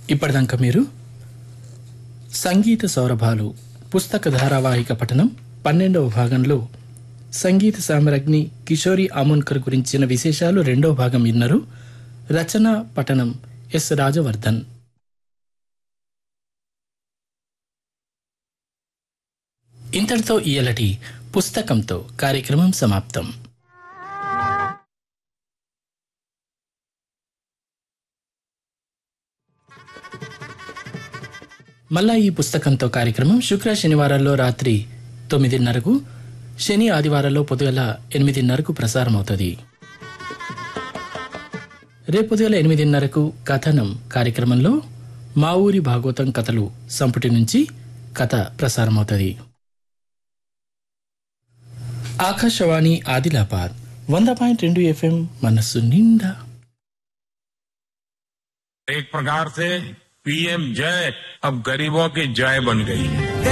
ఇప్పటిదాకా మీరు సంగీత సౌరభాలు పుస్తక ధారావాహిక పఠనం పన్నెండవ భాగంలో సంగీత సామ్రాజ్ఞి కిషోరి ఆమోన్కర్ గురించిన విశేషాలు రెండవ భాగం విన్నారు రచన పఠనం ఎస్ రాజవర్ధన్ ఇంతటితో ఇయలటి పుస్తకంతో కార్యక్రమం సమాప్తం మళ్ళా ఈ పుస్తకంతో కార్యక్రమం శుక్ర శనివారాల్లో రాత్రి తొమ్మిదిన్నరకు శని ఆదివారాల్లో పొద్దుగల ఎనిమిదిన్నరకు ప్రసారం అవుతుంది రేపు పొద్దుగల ఎనిమిదిన్నరకు కథనం కార్యక్రమంలో మా ఊరి భాగవతం కథలు సంపుటి నుంచి కథ ప్రసారం అవుతుంది ఆకాశవాణి ఆదిలాబాద్ వంద పాయింట్ రెండు ఎఫ్ఎం మనస్సు నిండా एक प्रकार से पीएम जय अब गरीबों की जय बन गई है